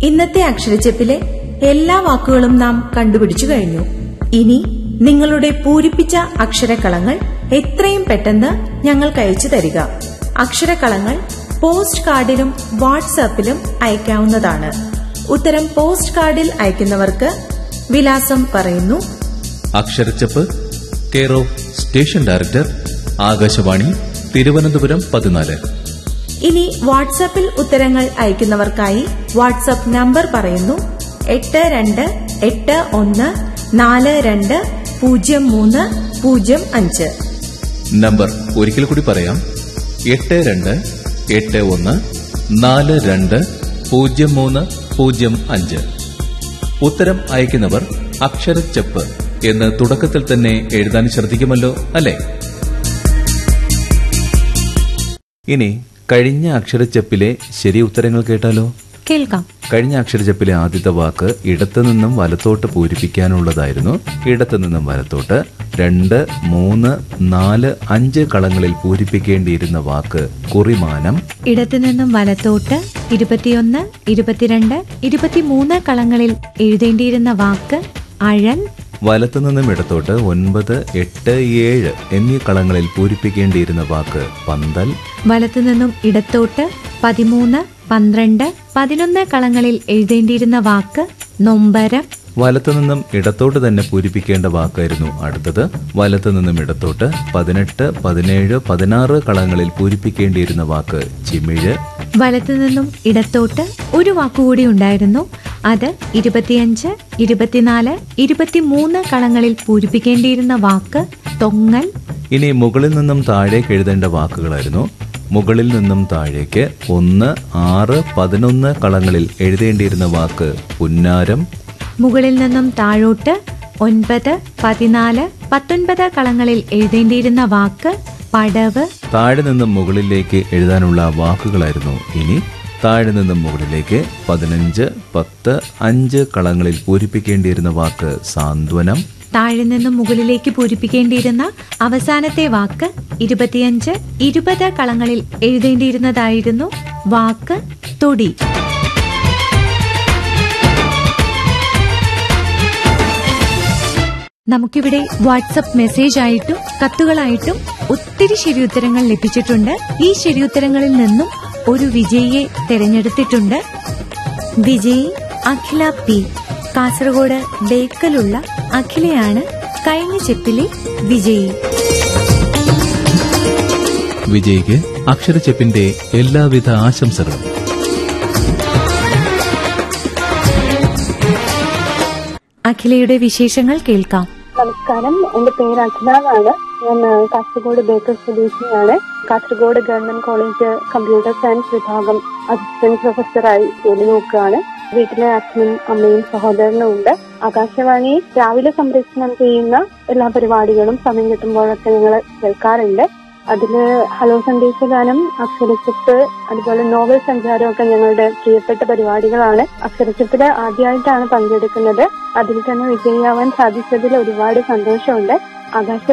ഇന്നത്തെ അക്ഷരച്ചെപ്പിലെ എല്ലാ വാക്കുകളും നാം കണ്ടുപിടിച്ചു കഴിഞ്ഞു ഇനി നിങ്ങളുടെ പൂരിപ്പിച്ച അക്ഷരക്കളങ്ങൾ എത്രയും പെട്ടെന്ന് ഞങ്ങൾക്ക് അയച്ചു തരിക അക്ഷരക്കളങ്ങൾ പോസ്റ്റ് കാർഡിലും വാട്സാപ്പിലും അയക്കാവുന്നതാണ് ഉത്തരം പോസ്റ്റ് കാർഡിൽ അയക്കുന്നവർക്ക് വിലാസം പറയുന്നു അക്ഷരച്ചപ്പ് care of station director Akashvani Thiruvananthapuram പതിനാല് ഇനി വാട്സാപ്പിൽ ഉത്തരങ്ങൾ അയക്കുന്നവർക്കായി വാട്സാപ്പ് നമ്പർ പറയുന്നു എട്ട് രണ്ട് എട്ട് ഒന്ന് നാല് രണ്ട് പൂജ്യം മൂന്ന് പൂജ്യം അഞ്ച് നമ്പർ ഒരിക്കൽ കൂടി പറയാം എട്ട് രണ്ട് എട്ട് ഒന്ന് നാല് രണ്ട് പൂജ്യം മൂന്ന് പൂജ്യം അഞ്ച് ഉത്തരം അയക്കുന്നവർ അക്ഷരച്ചപ്പ് എന്ന് തുടക്കത്തിൽ തന്നെ എഴുതാൻ ശ്രദ്ധിക്കുമല്ലോ അല്ലേ ഇനി കഴിഞ്ഞ അക്ഷരച്ചപ്പിലെ ശരി ഉത്തരങ്ങൾ കേട്ടാലോ കേൾക്കാം കഴിഞ്ഞ അക്ഷരജപ്പിലെ ആദ്യത്തെ വാക്ക് ഇടത്തു നിന്നും വലത്തോട്ട് പൂരിപ്പിക്കാനുള്ളതായിരുന്നു ഇടത്തു നിന്നും വലത്തോട്ട് രണ്ട് മൂന്ന് നാല് അഞ്ച് കളങ്ങളിൽ പൂരിപ്പിക്കേണ്ടിയിരുന്ന വാക്ക് കുറിമാനം ഇടത്തു നിന്നും വലത്തോട്ട് ഇരുപത്തിയൊന്ന് ഇരുപത്തിരണ്ട് ഇരുപത്തിമൂന്ന് കളങ്ങളിൽ എഴുതേണ്ടിയിരുന്ന വാക്ക് അഴൽ വലത്തു നിന്നും ഇടത്തോട്ട് ഒൻപത് എട്ട് ഏഴ് എന്നീ കളങ്ങളിൽ പൂരിപ്പിക്കേണ്ടിയിരുന്ന വാക്ക് പന്തൽ വലത്തു നിന്നും ഇടത്തോട്ട് പതിമൂന്ന് പന്ത്രണ്ട് പതിനൊന്ന് കളങ്ങളിൽ എഴുതേണ്ടിയിരുന്ന വാക്ക് നൊമ്പരം വലത്തു നിന്നും ഇടത്തോട്ട് തന്നെ പൂരിപ്പിക്കേണ്ട വാക്കായിരുന്നു അടുത്തത് വലത്തു നിന്നും ഇടത്തോട്ട് പതിനെട്ട് പതിനേഴ് പതിനാറ് കളങ്ങളിൽ പൂരിപ്പിക്കേണ്ടിയിരുന്ന വാക്ക് ചിമിഴ് വലത്തു നിന്നും ഇടത്തോട്ട് ഒരു വാക്കുകൂടി ഉണ്ടായിരുന്നു അത് ഇരുപത്തിയഞ്ച് ഇരുപത്തിനാല് ഇരുപത്തിമൂന്ന് കളങ്ങളിൽ പൂരിപ്പിക്കേണ്ടിയിരുന്ന വാക്ക് തൊങ്ങൽ ഇനി മുകളിൽ നിന്നും താഴേക്ക് എഴുതേണ്ട വാക്കുകളായിരുന്നു മുകളിൽ നിന്നും താഴേക്ക് ഒന്ന് ആറ് പതിനൊന്ന് കളങ്ങളിൽ എഴുതേണ്ടിയിരുന്ന വാക്ക് പുന്നാരം മുകളിൽ നിന്നും താഴോട്ട് ഒൻപത് പതിനാല് പത്തൊൻപത് കളങ്ങളിൽ എഴുതേണ്ടിയിരുന്ന വാക്ക് പടവ് താഴെ നിന്നും മുകളിലേക്ക് എഴുതാനുള്ള വാക്കുകളായിരുന്നു ഇനി താഴെ നിന്നും മുകളിലേക്ക് പതിനഞ്ച് പത്ത് അഞ്ച് കളങ്ങളിൽ പൂരിപ്പിക്കേണ്ടിയിരുന്ന വാക്ക് സാന്ത്വനം താഴെ നിന്നും മുകളിലേക്ക് പൂരിപ്പിക്കേണ്ടിയിരുന്ന അവസാനത്തെ വാക്ക് ഇരുപത്തിയഞ്ച് ഇരുപത് കളങ്ങളിൽ എഴുതേണ്ടിയിരുന്നതായിരുന്നു വാക്ക് തൊടി നമുക്കിവിടെ വാട്സപ്പ് മെസ്സേജ് ആയിട്ടും കത്തുകളായിട്ടും ഒത്തിരി ശരിയുത്തരങ്ങൾ ലഭിച്ചിട്ടുണ്ട് ഈ ശരിയുത്തരങ്ങളിൽ നിന്നും ഒരു വിജയിയെ തിരഞ്ഞെടുത്തിട്ടുണ്ട് വിജയി അഖില പി കാസർഗോഡ് ബേക്കലുള്ള അഖിലയാണ് കഴിഞ്ഞ ചെപ്പിലെ വിജയി വിജയ്ക്ക് അക്ഷരച്ചെപ്പിന്റെ എല്ലാവിധ ആശംസകളും അഖിലയുടെ വിശേഷങ്ങൾ കേൾക്കാം നമസ്കാരം എന്റെ പേര് അഖില എന്നാണ് ഞാൻ ആ, കാസർഗോഡ് ബേക്കർ സ്വദേശിയാണ് Kasaragod government college computer science വിഭാഗം അസിസ്റ്റന്റ് പ്രൊഫസറായി ജോലി നോക്കുകയാണ് വീട്ടിലെ അച്ഛനും അമ്മയും സഹോദരനും ഉണ്ട് ആകാശവാണി രാവിലെ സംപ്രേഷണം ചെയ്യുന്ന എല്ലാ പരിപാടികളും സമയം കിട്ടുമ്പോഴൊക്കെ ഞങ്ങൾ കേൾക്കാറുണ്ട് അതില് ഹലോ സന്ദേശഗാനം അക്ഷരച്ചിപ്പ് അതുപോലെ നോവൽ സഞ്ചാരം ഒക്കെ ഞങ്ങളുടെ പ്രിയപ്പെട്ട പരിപാടികളാണ് അക്ഷരച്ചിപ്പില് ആദ്യമായിട്ടാണ് പങ്കെടുക്കുന്നത് അതിൽ തന്നെ വിജയിയാവാൻ സാധിച്ചതിൽ ഒരുപാട് സന്തോഷമുണ്ട് ആകാശ